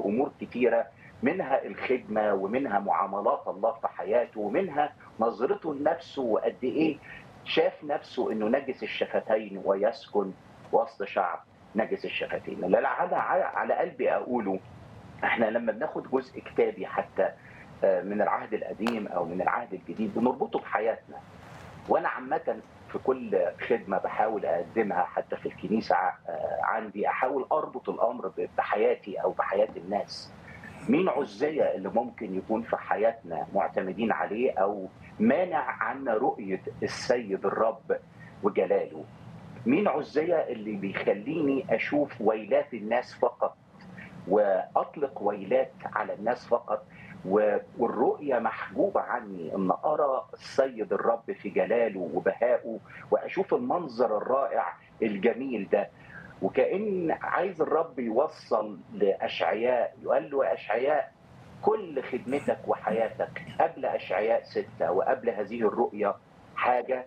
امور كتيره منها الخدمه ومنها معاملات الله في حياته ومنها نظرته لنفسه وقد ايه شاف نفسه انه نجس الشفتين ويسكن وسط شعب نجس الشفتين اللي على على قلبي اقوله احنا لما بناخد جزء كتابي حتى من العهد القديم او من العهد الجديد بنربطه بحياتنا وانا عامه في كل خدمه بحاول اقدمها حتى في الكنيسه عندي احاول اربط الامر بحياتي او بحياه الناس مين عزية اللي ممكن يكون في حياتنا معتمدين عليه او مانع عنا رؤيه السيد الرب وجلاله مين عزية اللي بيخليني اشوف ويلات الناس فقط واطلق ويلات على الناس فقط والرؤيه محجوبه عني ان ارى السيد الرب في جلاله وبهائه واشوف المنظر الرائع الجميل ده وكأن عايز الرب يوصل لأشعياء يقول له يا أشعياء كل خدمتك وحياتك قبل أشعياء ستة وقبل هذه الرؤية حاجة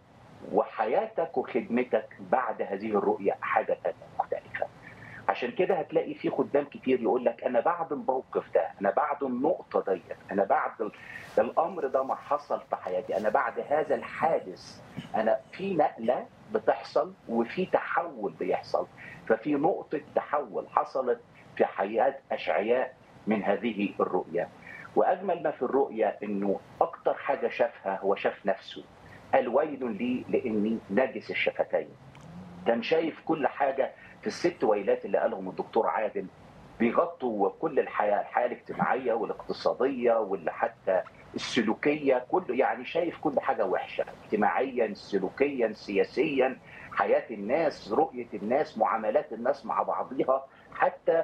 وحياتك وخدمتك بعد هذه الرؤية حاجة تانية مختلفة عشان كده هتلاقي في خدام كتير يقول لك انا بعد الموقف ده انا بعد النقطه ديت انا بعد الامر ده ما حصل في حياتي انا بعد هذا الحادث انا في نقله بتحصل وفي تحول بيحصل ففي نقطه تحول حصلت في حياه اشعياء من هذه الرؤيه واجمل ما في الرؤيه انه اكتر حاجه شافها هو شاف نفسه قال ويل لي لاني نجس الشفتين كان شايف كل حاجه في الست ويلات اللي قالهم الدكتور عادل بيغطوا كل الحياه الحياه الاجتماعيه والاقتصاديه واللي حتى السلوكيه كل يعني شايف كل حاجه وحشه اجتماعيا سلوكيا سياسيا حياه الناس رؤيه الناس معاملات الناس مع بعضها حتى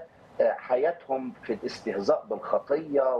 حياتهم في الاستهزاء بالخطيه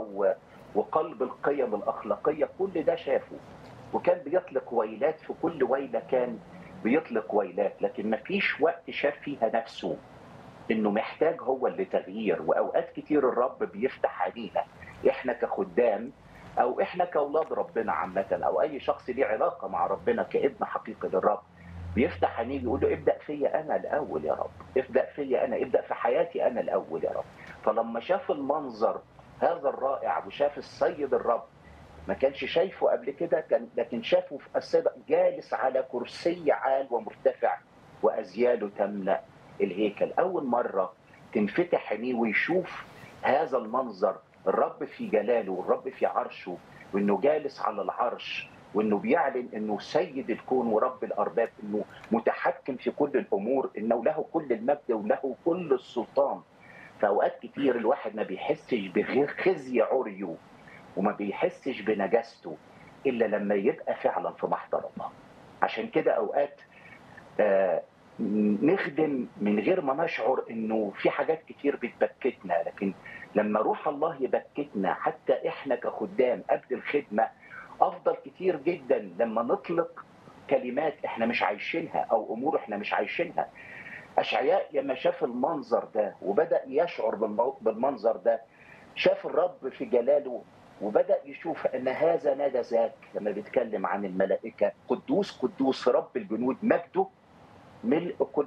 وقلب القيم الاخلاقيه كل ده شافه وكان بيطلق ويلات في كل ويله كان بيطلق ويلات لكن ما فيش وقت شاف فيها نفسه انه محتاج هو لتغيير واوقات كتير الرب بيفتح علينا احنا كخدام او احنا كاولاد ربنا عامه او اي شخص ليه علاقه مع ربنا كابن حقيقي للرب بيفتح عينيه يقول له ابدا فيا انا الاول يا رب ابدا فيا انا ابدا في حياتي انا الاول يا رب فلما شاف المنظر هذا الرائع وشاف السيد الرب ما كانش شايفه قبل كده كان لكن شافه في السابق جالس على كرسي عال ومرتفع وازياله تملا الهيكل اول مره تنفتح عينيه ويشوف هذا المنظر الرب في جلاله والرب في عرشه وانه جالس على العرش وانه بيعلن انه سيد الكون ورب الارباب انه متحكم في كل الامور انه له كل المجد وله كل السلطان فاوقات كتير الواحد ما بيحسش بخزي عريه وما بيحسش بنجاسته الا لما يبقى فعلا في محضر الله عشان كده اوقات آه نخدم من غير ما نشعر انه في حاجات كتير بتبكتنا لكن لما روح الله يبكتنا حتى احنا كخدام قبل الخدمه افضل كتير جدا لما نطلق كلمات احنا مش عايشينها او امور احنا مش عايشينها اشعياء لما شاف المنظر ده وبدا يشعر بالمنظر ده شاف الرب في جلاله وبدا يشوف ان هذا نادى ذاك لما بيتكلم عن الملائكه قدوس قدوس رب الجنود مجده ملء كل